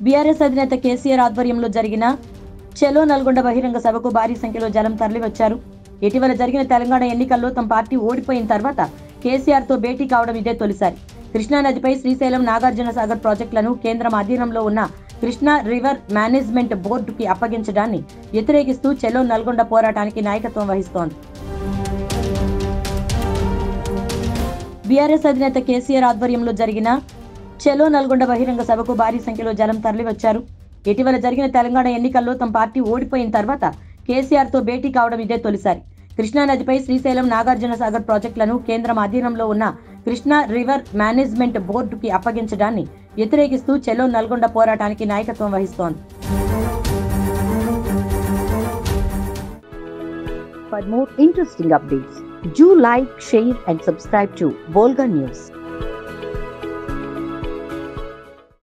BRS అధినేత కేసీఆర్ ఆధ్వర్యంలో జరిగిన చెలో నల్గొండ బహిరంగ సభకు భారీ సంఖ్యలో జనం తరలివచ్చారు ఇటీవల జరిగిన తెలంగాణ ఎన్నికల్లో తమ పార్టీ ఓడిపోయిన తర్వాత కేసీఆర్ తో భేటీ కావడం ఇదే తొలిసారి కృష్ణానదిపై శ్రీశైలం నాగార్జున సాగర్ ప్రాజెక్టులను కేంద్రం అధీనంలో ఉన్న కృష్ణా రివర్ మేనేజ్మెంట్ బోర్డుకి అప్పగించడాన్ని వ్యతిరేకిస్తూ చెలో నల్గొండ పోరాటానికి నాయకత్వం వహిస్తోంది బీఆర్ఎస్ అధినేత కేసీఆర్ ఆధ్వర్యంలో జరిగిన చెలో నల్గొండ బహిరంగ సభకు భారీ సంఖ్యలో జనం తరలివచ్చారు ఇటీవల జరిగిన తెలంగాణ ఎన్నికల్లో తమ పార్టీ ఓడిపోయిన తర్వాత కేసీఆర్ తో భేటీ కావడం ఇదే తొలిసారి కృష్ణానదిపై శ్రీశైలం నాగార్జున సాగర్ ప్రాజెక్టులను కేంద్రం అధీనంలో ఉన్న కృష్ణా రివర్ మేనేజ్మెంట్ బోర్డుకి అప్పగించడాన్ని వ్యతిరేకిస్తూ చెలో నల్గొండ పోరాటానికి నాయకత్వం వహిస్తోంది For more interesting updates, do like, share and subscribe to Volga News.